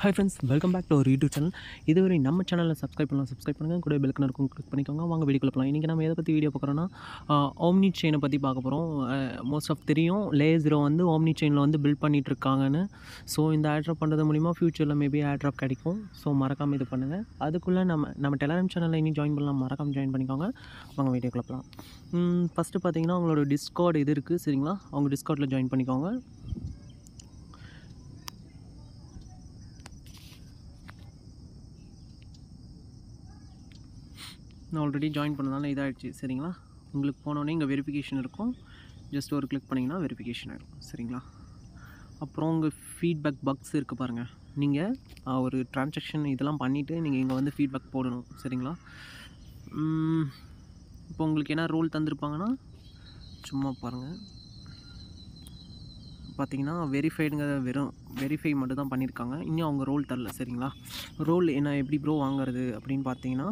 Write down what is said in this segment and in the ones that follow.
hi friends welcome back to ஒரு YouTube channel இதுவரை நம்ம சேனலில் சப்ஸ்கிரைப் பண்ணலாம் சப்ஸ்கிரைப் பண்ணுங்கள் கூட பெல்க்கன் இருக்கும் கிளிக் பண்ணிக்கோங்க வாங்க வீடியோக்குள்ள போகலாம் இன்றைக்கி நம்ம எதை பற்றி வீடியோ பார்க்குறோன்னா ஓம்னி செயினை பற்றி பார்க்க போகிறோம் மோஸ்ட் ஆஃப் தெரியும் லே ஜீரோ வந்து ஓம்னி செயினில் வந்து பில்ட் பண்ணிட்டு இருக்காங்கன்னு ஸோ இந்த ஆட்ராப் பண்ணுறது மூலிமா ஃப்யூச்சரில் மேபி ஆட்ராப் கிடைக்கும் ஸோ மறக்காமல் இது பண்ணுங்கள் அதுக்குள்ளே நம்ம நம்ம டெலகிராம் சேனலில் இனி ஜாயின் பண்ணலாம் மறக்காமல் ஜாயின் பண்ணிக்கோங்க வாங்க வீடியோக்குள்ள போகலாம் ஃபஸ்ட்டு பார்த்தீங்கன்னா அவங்களோட டிஸ்கார்ட் இது இருக்குது சரிங்களா அவங்க டிஸ்கார்டில் ஜாயின் பண்ணிக்கோங்க நான் ஆல்ரெடி ஜாயின் பண்ணதால இதாகிடுச்சு சரிங்களா உங்களுக்கு போனோடனே இங்கே வெரிஃபிகேஷன் இருக்கும் ஜஸ்ட் ஒரு கிளிக் பண்ணிங்கன்னா வெரிஃபிகேஷன் ஆகிடும் சரிங்களா அப்புறம் உங்கள் ஃபீட்பேக் பக்ஸ் இருக்குது பாருங்கள் நீங்கள் ஒரு ட்ரான்சாக்ஷன் இதெல்லாம் பண்ணிவிட்டு நீங்கள் இங்கே வந்து ஃபீட்பேக் போடணும் சரிங்களா உம், இப்போ உங்களுக்கு என்ன ரோல் தந்திருப்பாங்கன்னா சும்மா பாருங்கள் பார்த்தீங்கன்னா வெரிஃபைடுங்கிற வெறும் வெரிஃபை மட்டும் தான் பண்ணியிருக்காங்க இன்னும் அவங்க ரோல் தரல சரிங்களா ரோல் என்ன எப்படி ப்ரோ வாங்குறது அப்படின்னு பார்த்தீங்கன்னா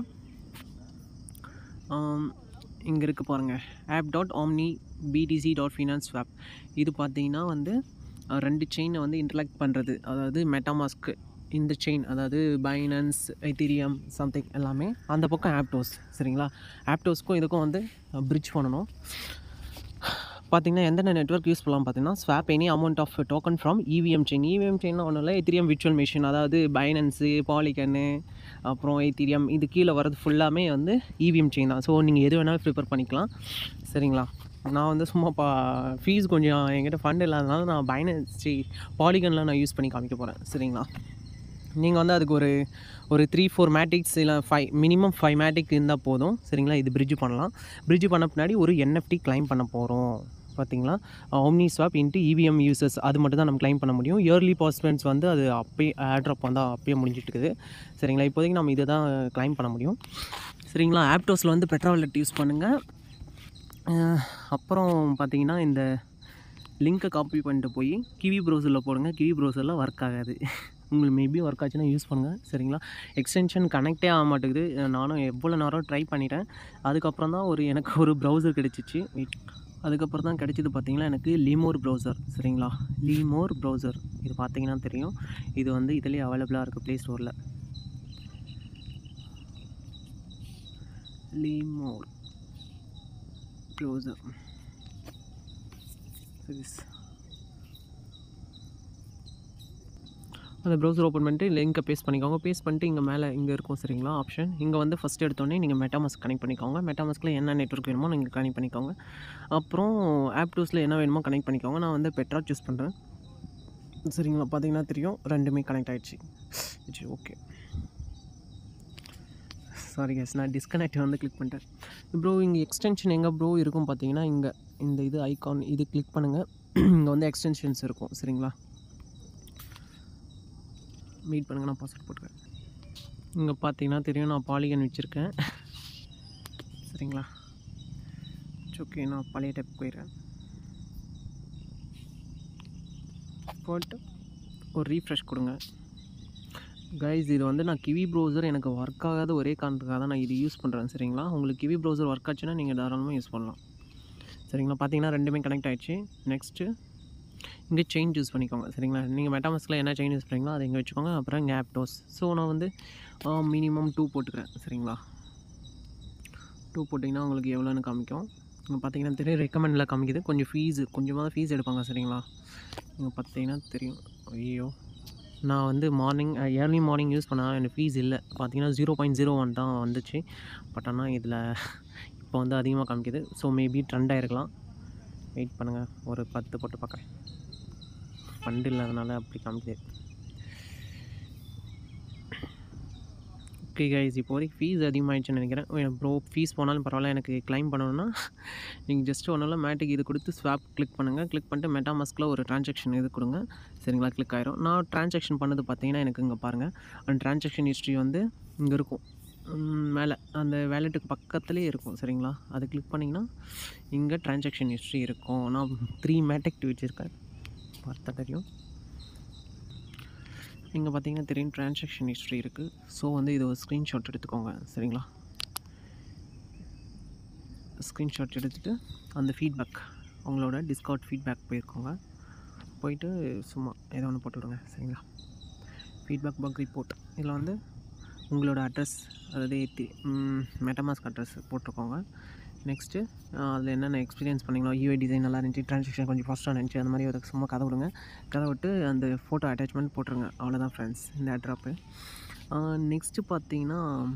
இங்கே இருக்குது பாருங்கள் app dot Omni BTC dot finance app இது பார்த்தீங்கன்னா வந்து அஹ், ரெண்டு செயினை வந்து இன்டராக்ட் பண்ணுறது அதாவது மெட்டாமாஸ்க்கு இந்த செயின் அதாவது பைனான்ஸ் எத்திரியம் சம்திங் எல்லாமே அந்த பக்கம் ஆப்டோஸ் சரிங்களா ஆப்டோஸ்க்கும் இதுக்கும் வந்து பிரிட்ஜ் பண்ணணும் பார்த்தீங்கன்னா எந்தெந்த நெட்ஒர்க் யூஸ் பண்ணலாம் பார்த்தீங்கன்னா swap any amount of token from EVM chain EVM செயின்னா ஒன்றும் இல்லை எத்திரியம் விர்ச்சுவல் மிஷின் அதாவது பைனன்ஸு பாலிகன்னு அப்புறம் எத்திரியம் இது கீழே வரது ஃபுல்லாமே வந்து இவிஎம் செயின் தான் ஸோ நீங்கள் எது வேணாலும் ப்ரிப்பேர் பண்ணிக்கலாம் சரிங்களா நான் வந்து சும்மா பா ஃபீஸ் கொஞ்சம் என்கிட்ட ஃபண்ட் இல்லாதனால நான் பைனன்ஸ் பாலிகன்லாம் நான் யூஸ் பண்ணி காமிக்க போகிறேன் சரிங்களா நீங்கள் வந்து அதுக்கு ஒரு ஒரு த்ரீ ஃபோர் மேட்டிக்ஸ் இல்லை ஃபைவ் மினிமம் ஃபைவ் மேட்டிக் இருந்தால் போதும் சரிங்களா இது பிரிட்ஜ் பண்ணலாம் பிரிட்ஜ் பண்ண பின்னாடி ஒரு என்எஃப்டி கிளைம் பண்ண போகிறோம் பார்த்தீங்களா Omni swap into EVM users அது மட்டும் தான் நம்ம கிளைம் பண்ண முடியும் இயர்லி பாஸ்பென்ட்ஸ் வந்து அது அப்பயே ஆட்ராப் வந்து அப்பயே முடிஞ்சிட்டு இருக்குது சரிங்களா இப்போதைக்கு நம்ம இதை தான் கிளைம் பண்ண முடியும் சரிங்களா ஆப்டோஸில் வந்து பெட்ரோவலட் யூஸ் பண்ணுங்கள் அப்புறம் பார்த்தீங்கன்னா இந்த லிங்க்கை காப்பி பண்ணிட்டு போய் கிவி ப்ரௌசரில் போடுங்க கிவி ப்ரௌசரில் ஒர்க் ஆகாது உங்களுக்கு மேபி ஒர்க் ஆச்சுன்னா யூஸ் பண்ணுங்கள் சரிங்களா எக்ஸ்டென்ஷன் கனெக்டே ஆக மாட்டேங்குது நானும் எவ்வளோ நேரம் ட்ரை பண்ணிட்டேன் அதுக்கப்புறம் தான் ஒரு எனக்கு ஒரு ப்ரௌசர் கிடச்சிச்சு அதுக்கப்புறம் தான் கிடைச்சது பார்த்தீங்கன்னா எனக்கு லீமோர் ப்ரௌசர் சரிங்களா லீமோர் ப்ரௌசர் இது பார்த்தீங்கன்னா தெரியும் இது வந்து இதுலேயே அவைலபிளாக இருக்குது ப்ளே ஸ்டோரில் லீமோர் ப்ரௌசர் அந்த ப்ரௌசர் ஓப்பன் பண்ணிட்டு லிங்கை பேஸ்ட் பண்ணிக்கோங்க பேஸ்ட் பண்ணிட்டு இங்கே மேலே இங்கே இருக்கும் சரிங்களா ஆப்ஷன் இங்கே வந்து ஃபஸ்ட் எடுத்தோடனே நீங்கள் மெட்டாமாஸ் கனெக்ட் பண்ணிக்கோங்க மெட்டாமாஸ்க்கில் என்ன நெட்ஒர்க் வேணுமோ நீங்கள் கனெக்ட் பண்ணிக்கோங்க அப்புறம் ஆப் டூஸில் என்ன வேணுமோ கனெக்ட் பண்ணிக்கோங்க நான் வந்து பெட்ரா சூஸ் பண்ணுறேன் சரிங்களா பார்த்தீங்கன்னா தெரியும் ரெண்டுமே கனெக்ட் ஆகிடுச்சு சரி ஓகே சாரி கேஸ் நான் டிஸ்கனெக்ட் வந்து கிளிக் பண்ணிட்டேன் ப்ரோ இங்கே எக்ஸ்டென்ஷன் எங்கே ப்ரோ இருக்கும் பார்த்தீங்கன்னா இங்கே இந்த இது ஐகான் இது கிளிக் பண்ணுங்கள் இங்கே வந்து எக்ஸ்டென்ஷன்ஸ் இருக்கும் சரிங்களா மீட் பண்ணுங்க நான் பாஸ்வேர்ட் போட்டுக்கிறேன் இங்கே பார்த்தீங்கன்னா தெரியும் நான் பாலிகன் வச்சுருக்கேன் சரிங்களா ஓகே நான் பழைய டைப் போயிடுறேன் போட்டு ஒரு ரீஃப்ரெஷ் கொடுங்க கைஸ் இது வந்து நான் கிவி ப்ரௌசர் எனக்கு ஒர்க் ஆகாத ஒரே காரணத்துக்காக தான் நான் இது யூஸ் பண்ணுறேன் சரிங்களா உங்களுக்கு கிவி ப்ரௌசர் ஒர்க் ஆச்சுன்னா நீங்கள் தாராளமாக யூஸ் பண்ணலாம் சரிங்களா பார்த்தீங்கன்னா ரெண்டுமே கனெக்ட் ஆகிடுச்சு நெக்ஸ்ட்டு இங்கே செயின் யூஸ் பண்ணிக்கோங்க சரிங்களா நீங்கள் மெட்டாமஸ்கில் என்ன செயின் யூஸ் பண்ணுறீங்களோ அதை இங்கே வச்சுக்கோங்க அப்புறம் இங்கே ஆப் டோஸ் ஸோ நான் வந்து மினிமம் டூ போட்டுக்கிறேன் சரிங்களா டூ போட்டிங்கன்னா உங்களுக்கு எவ்வளோன்னு காமிக்கும் இங்கே பார்த்தீங்கன்னா தெரியும் ரெக்கமெண்டில் காமிக்குது கொஞ்சம் ஃபீஸு கொஞ்சமாக தான் ஃபீஸ் எடுப்பாங்க சரிங்களா இங்கே பார்த்தீங்கன்னா தெரியும் ஐயோ நான் வந்து மார்னிங் ஏர்லி மார்னிங் யூஸ் பண்ணால் எனக்கு ஃபீஸ் இல்லை பார்த்தீங்கன்னா ஜீரோ பாயிண்ட் ஜீரோ ஒன் தான் வந்துச்சு பட் ஆனால் இதில் இப்போ வந்து அதிகமாக காமிக்குது ஸோ மேபி ட்ரெண்ட் ஆகிருக்கலாம் வெயிட் பண்ணுங்கள் ஒரு பத்து போட்டு பார்க்குறேன் ஃபண்ட் இல்லாதனால அப்படி காமிக்குது ஓகே கைஸ் இப்போதைக்கு ஃபீஸ் அதிகமாகிடுச்சுன்னு நினைக்கிறேன் ப்ரோ ஃபீஸ் போனாலும் பரவாயில்ல எனக்கு க்ளைம் பண்ணணும்னா நீங்கள் ஜஸ்ட் ஒன்றும் மேட்டுக்கு இது கொடுத்து ஸ்வாப் கிளிக் பண்ணுங்கள் கிளிக் பண்ணிட்டு மெட்டாமாஸ்கில் ஒரு ட்ரான்சாக்ஷன் இது கொடுங்க சரிங்களா கிளிக் ஆயிரும் நான் ட்ரான்சாக்ஷன் பண்ணது பார்த்தீங்கன்னா எனக்கு இங்கே பாருங்கள் அந்த ட்ரான்சாக்ஷன் ஹிஸ்ட்ரி வந்து இங்கே இருக்கும் மேலே அந்த வேலெட்டுக்கு பக்கத்துலேயே இருக்கும் சரிங்களா அதை கிளிக் பண்ணிங்கன்னா இங்கே ட்ரான்சாக்ஷன் ஹிஸ்ட்ரி இருக்கும் நான் த்ரீ மேட்டெக்ட் வச்சுருக்கேன் பார்த்தா தெரியும் இங்கே பார்த்தீங்கன்னா தெரியும் ட்ரான்சாக்ஷன் ஹிஸ்ட்ரி இருக்குது ஸோ வந்து இது ஒரு ஸ்க்ரீன்ஷாட் எடுத்துக்கோங்க சரிங்களா ஸ்க்ரீன்ஷாட் எடுத்துகிட்டு அந்த ஃபீட்பேக் உங்களோட டிஸ்கவுண்ட் ஃபீட்பேக் போயிருக்கோங்க போயிட்டு சும்மா ஏதோ ஒன்று போட்டு விடுங்க சரிங்களா ஃபீட்பேக் பக் ரிப்போர்ட் இதில் வந்து உங்களோட அட்ரஸ் அதாவது ஏற்றி மெட்டமாஸ்க் அட்ரஸ் போட்டிருக்கோங்க நெக்ஸ்ட்டு அதில் என்னென்ன எக்ஸ்பீரியன்ஸ் பண்ணீங்களோ யூஐ டிசைன் நல்லா இருந்துச்சு ட்ரான்சாக்ஷன் கொஞ்சம் ஃபாஸ்ட்டாக இருந்துச்சு அந்த மாதிரி ஒரு சும்மா கதை விடுங்க கதை விட்டு அந்த ஃபோட்டோ அட்டாச்மெண்ட் போட்டுருங்க அவ்வளோதான் ஃப்ரெண்ட்ஸ் இந்த ஏர்ட்ராப்பு நெக்ஸ்ட்டு பார்த்தீங்கன்னா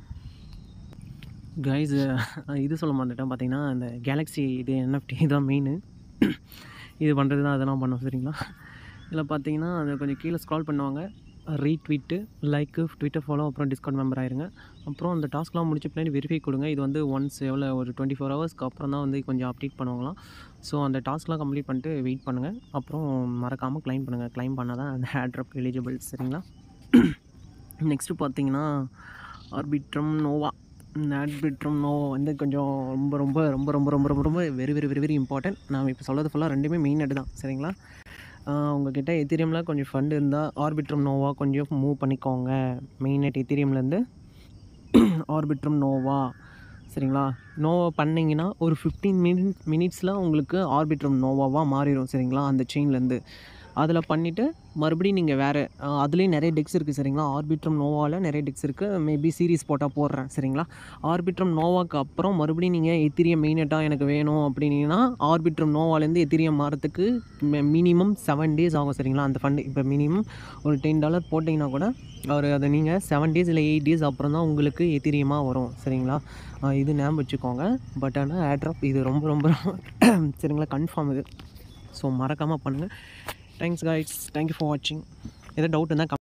கைஸ் இது சொல்ல மாட்டேன் பார்த்தீங்கன்னா இந்த கேலக்ஸி இது என்எஃப்டி இதுதான் மெயின் இது பண்ணுறது தான் அதெல்லாம் பண்ணோம் சரிங்களா இதில் பார்த்தீங்கன்னா அது கொஞ்சம் கீழே ஸ்க்ரால் பண்ணுவாங்க ரீட்வீட்டு லைக்கு ட்விட்டர் ஃபாலோ அப்புறம் டிஸ்கவுண்ட் மெம்பர் ஆயிருங்க அப்புறம் அந்த டாஸ்க்லாம் முடிச்ச பின்னாடி வெரிஃபை கொடுங்க இது வந்து ஒன்ஸ் எவ்வளோ ஒரு டுவெண்ட்டி ஃபோர் ஹவர்ஸ்க்கு அப்புறம் தான் வந்து கொஞ்சம் அப்டேட் பண்ணுவாங்களாம் ஸோ அந்த டாஸ்க்லாம் கம்ப்ளீட் பண்ணிட்டு வெயிட் பண்ணுங்கள் அப்புறம் மறக்காமல் க்ளைம் பண்ணுங்கள் க்ளைம் பண்ணால் தான் அந்த ஹேட்ரப் எலிஜிபிள் சரிங்களா நெக்ஸ்ட்டு பார்த்தீங்கன்னா ஆர்பிட்ரம் நோவா இந்த ஆர்பிட்ரம் நோவா வந்து கொஞ்சம் ரொம்ப ரொம்ப ரொம்ப ரொம்ப ரொம்ப ரொம்ப ரொம்ப very very very very important நான் இப்போ சொல்கிறது ஃபுல்லாக ரெண்டுமே மெயின் நெட் தான் சரிங்களா உங்ககிட்ட எத்திரியமில் கொஞ்சம் ஃபண்ட் இருந்தால் ஆர்பிட்ரம் நோவா கொஞ்சம் மூவ் பண்ணிக்கோங்க மெயின் நெட் எத்திரியம்லேருந்து ஆர்பிட்ரம் நோவா சரிங்களா நோவா பண்ணிங்கன்னா ஒரு ஃபிஃப்டீன் மினிட் மினிட்ஸில் உங்களுக்கு ஆர்பிட்ரம் நோவாவாக மாறிடும் சரிங்களா அந்த செயின்லேருந்து அதில் பண்ணிவிட்டு மறுபடியும் நீங்கள் வேறு அதுலேயும் நிறைய டெக்ஸ் இருக்குது சரிங்களா ஆர்பிட்ரம் நோவாவில் நிறைய டெக்ஸ் இருக்குது மேபி சீரிஸ் போட்டால் போடுறேன் சரிங்களா ஆர்பிட்ரம் நோவாக்கு அப்புறம் மறுபடியும் நீங்கள் எத்திரியம் மெயினட்டாக எனக்கு வேணும் அப்படின்னீங்கன்னா ஆர்பிட்ரம் நோவாலேருந்து எத்திரியம் மாறத்துக்கு மினிமம் செவன் டேஸ் ஆகும் சரிங்களா அந்த ஃபண்டு இப்போ மினிமம் ஒரு டென் டாலர் போட்டிங்கன்னா கூட அவர் அதை நீங்கள் செவன் டேஸ் இல்லை எயிட் டேஸ் அப்புறம் தான் உங்களுக்கு எத்திரியமாக வரும் சரிங்களா இது ஞாபகம் வச்சுக்கோங்க பட் ஆனால் ஏட்ராப் இது ரொம்ப ரொம்ப சரிங்களா கன்ஃபார்ம் இது ஸோ மறக்காமல் பண்ணுங்கள் தேங்க்ஸ் கைட்ஸ் தேங்க்யூ ஃபார் வாட்சிங் எதாவது டவுட் இருந்தால்